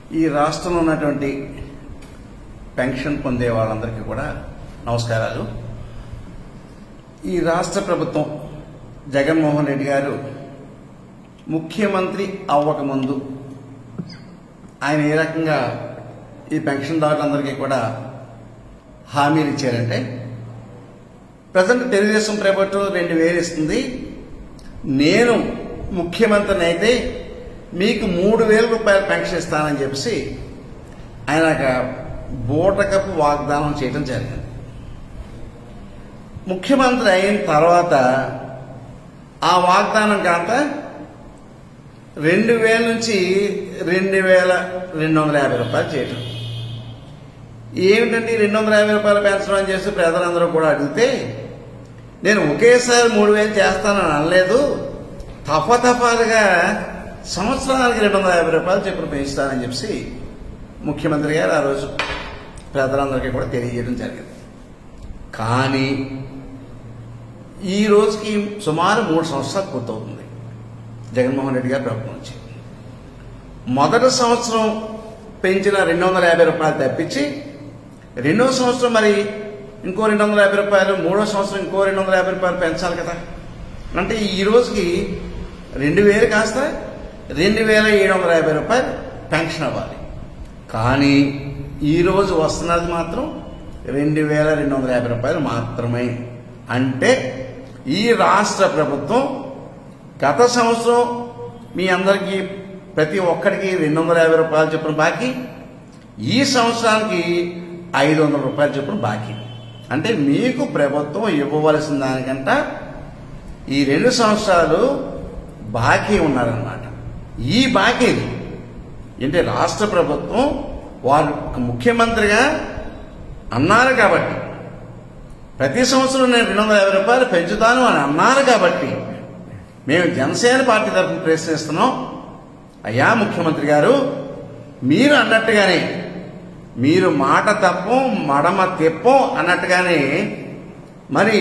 ఈ రాష్ట్రంలో ఉన్నటువంటి పెన్షన్ పొందే వాళ్ళందరికీ కూడా నమస్కారాలు ఈ రాష్ట్ర ప్రభుత్వం జగన్మోహన్ రెడ్డి గారు ముఖ్యమంత్రి అవ్వకముందు ఆయన ఏ రకంగా ఈ పెన్షన్దారులందరికీ కూడా హామీలు ఇచ్చారంటే ప్రజెంట్ తెలుగుదేశం ప్రభుత్వం రెండు వేలు ఇస్తుంది నేను ముఖ్యమంత్రిని అయితే మీకు మూడు వేల రూపాయల పెన్షన్ ఇస్తానని చెప్పేసి ఆయన ఒక బూటకపు వాగ్దానం చేయడం జరిగింది ముఖ్యమంత్రి అయిన తర్వాత ఆ వాగ్దానం కాక రెండు వేల నుంచి రెండు వేల రెండు వందల యాభై రూపాయలు చేయటం ఏమిటండి రెండు వందల యాభై రూపాయలు పెంచడం అని చేసి ప్రజలందరూ కూడా అడిగితే నేను ఒకేసారి మూడు వేలు చేస్తానని అనలేదు తఫతఫాలుగా సంవత్సరానికి రెండు వందల యాభై రూపాయలు చెప్పులు పెంచుతానని చెప్పి ముఖ్యమంత్రి గారు ఆ రోజు ప్రజలందరికీ కూడా తెలియజేయడం జరిగింది కానీ ఈ రోజుకి సుమారు మూడు సంవత్సరాలు పూర్తవుతుంది జగన్మోహన్ రెడ్డి గారి ప్రభుత్వం వచ్చి మొదటి సంవత్సరం పెంచిన రెండు వందల యాభై రూపాయలు తప్పించి రెండో సంవత్సరం మరి ఇంకో రెండు వందల యాభై రూపాయలు మూడో సంవత్సరం ఇంకో రెండు వందల యాభై రూపాయలు పెంచాలి కదా అంటే ఈ రోజుకి రెండు వేలు కాస్త రెండు వేల ఏడు వందల యాభై రూపాయలు పెన్షన్ అవ్వాలి కానీ ఈ రోజు వస్తున్నది మాత్రం రెండు వేల రెండు వందల యాభై రూపాయలు మాత్రమే అంటే ఈ రాష్ట్ర ప్రభుత్వం గత సంవత్సరం మీ అందరికీ ప్రతి ఒక్కరికి రెండు వందల యాభై రూపాయలు చొప్పున బాకీ ఈ సంవత్సరానికి ఐదు వందల రూపాయలు చొప్పున బాకీ అంటే మీకు ప్రభుత్వం ఇవ్వవలసిన దానికంట ఈ రెండు సంవత్సరాలు బాకీ ఉన్నారన్నమాట ఈ బాకీని అంటే రాష్ట్ర ప్రభుత్వం వారు ఒక ముఖ్యమంత్రిగా అన్నారు కాబట్టి ప్రతి సంవత్సరం నేను రెండు వందల యాభై రూపాయలు పెంచుతాను అని అన్నారు కాబట్టి మేము జనసేన పార్టీ తరఫున ప్రశ్నిస్తున్నాం అయ్యా ముఖ్యమంత్రి గారు మీరు అన్నట్టుగానే మీరు మాట తప్పం మడమ తెప్పం అన్నట్టుగానే మరి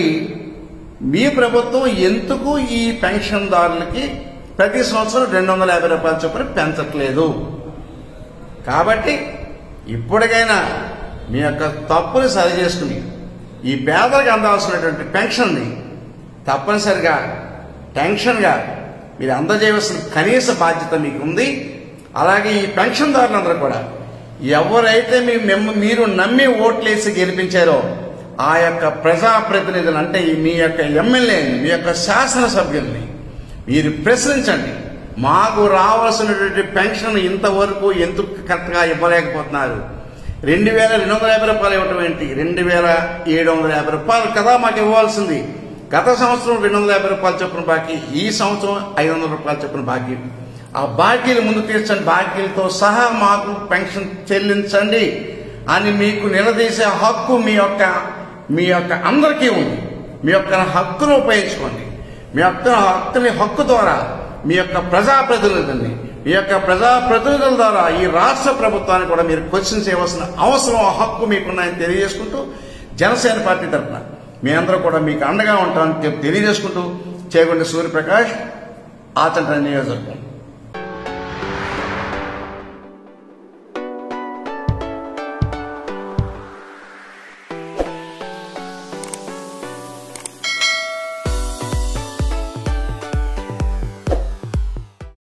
మీ ప్రభుత్వం ఎందుకు ఈ పెన్షన్దారులకి ప్రతి సంవత్సరం రెండు వందల యాభై రూపాయల చొప్పున పెంచట్లేదు కాబట్టి ఇప్పటికైనా మీ యొక్క తప్పుని సరి చేసుకుని ఈ పేదలకు అందాల్సినటువంటి పెన్షన్ని తప్పనిసరిగా టెన్షన్గా మీరు అందజేయవలసిన కనీస బాధ్యత మీకు ఉంది అలాగే ఈ పెన్షన్దారులందరూ కూడా ఎవరైతే మీ మెమ్మ- మీరు నమ్మి ఓట్లేసి గెలిపించారో ఆ యొక్క ప్రజాప్రతినిధులు అంటే ఈ మీ యొక్క ఎమ్మెల్యేని మీ యొక్క శాసనసభ్యుల్ని మీరు ప్రశ్నించండి మాకు రావాల్సినటువంటి పెన్షన్ ఇంతవరకు ఎందుకు కరెక్ట్గా ఇవ్వలేకపోతున్నారు రెండు వేల రెండు వందల యాభై రూపాయలు ఇవ్వటం ఏంటి రెండు వేల ఏడు వందల యాభై రూపాయలు కదా మాకు ఇవ్వాల్సింది గత సంవత్సరం రెండు వందల యాభై రూపాయలు చొప్పున బాకీ ఈ సంవత్సరం ఐదు వందల రూపాయలు చొప్పున బాకీ ఆ బాకీలు ముందు తీర్చండి బాకీలతో సహా మాకు పెన్షన్ చెల్లించండి అని మీకు నిలదీసే హక్కు మీ యొక్క మీ యొక్క అందరికీ ఉంది మీ యొక్క హక్కును ఉపయోగించుకోండి మీ యొక్క హక్కుని హక్కు ద్వారా మీ యొక్క ప్రజాప్రతినిధుల్ని మీ యొక్క ప్రజాప్రతినిధుల ద్వారా ఈ రాష్ట్ర ప్రభుత్వాన్ని కూడా మీరు క్వశ్చన్ చేయవలసిన అవసరం హక్కు మీకున్నాయని తెలియజేసుకుంటూ జనసేన పార్టీ తరఫున మీ అందరూ కూడా మీకు అండగా ఉంటామని చెప్పి తెలియజేసుకుంటూ చేగొండ సూర్యప్రకాష్ ఆచంట నియోజకవర్గం